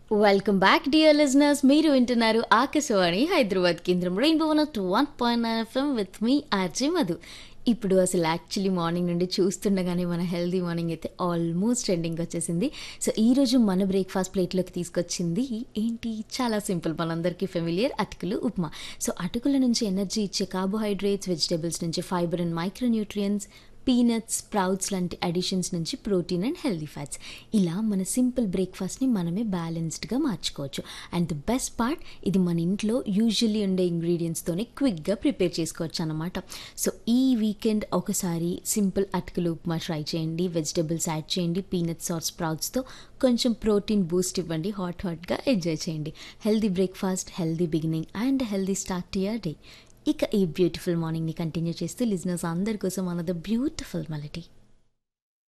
welcome back dear listeners మీరు వింటున్నారు ఆకాశవాణి హైదరాబాద్ కేంద్రం rainbow one two one point nine FM with మీ ఆర్జే మధు ఇప్పుడు అసలు యాక్చువల్లీ మార్నింగ్ నుండి చూస్తుండగానే మన హెల్దీ మార్నింగ్ అయితే ఆల్మోస్ట్ ట్రెండింగ్ వచ్చేసింది సో ఈరోజు మన బ్రేక్ఫాస్ట్ ప్లేట్లోకి తీసుకొచ్చింది ఏంటి చాలా సింపుల్ మనందరికీ ఫెమిలియర్ అటుకులు ఉప్మా సో అటుకుల నుంచి ఎనర్జీ ఇచ్చే కార్బోహైడ్రేట్స్ వెజిటేబుల్స్ నుంచి fibre and micronutrients peanuts sprouts లాంటి అడిషన్స్ నుంచి ప్రోటీన్ అండ్ హెల్దీ ఫ్యాట్స్ ఇలా మన సింపుల్ బ్రేక్ఫాస్ట్ని మనమే బ్యాలెన్స్డ్గా మార్చుకోవచ్చు అండ్ ద బెస్ట్ పార్ట్ ఇది మన ఇంట్లో యూజువల్లీ ఉండే ఇంగ్రీడియంట్స్తోనే క్విక్గా ప్రిపేర్ చేసుకోవచ్చు అనమాట సో ఈ వీకెండ్ ఒకసారి సింపుల్ అటుకులు ఉప్మా ట్రై చేయండి వెజిటేబుల్స్ యాడ్ చేయండి పీనట్స్ ఆర్ స్ప్రౌట్స్తో కొంచెం ప్రోటీన్ బూస్ట్ ఇవ్వండి హాట్ హాట్గా ఎంజాయ్ చేయండి healthy breakfast healthy beginning and healthy start to your day ఇక ఈ బ్యూటిఫుల్ మార్నింగ్ని కంటిన్యూ చేస్తూ లిజినర్స్ అందరి కోసం అనద బ్యూటిఫుల్ మెలడీ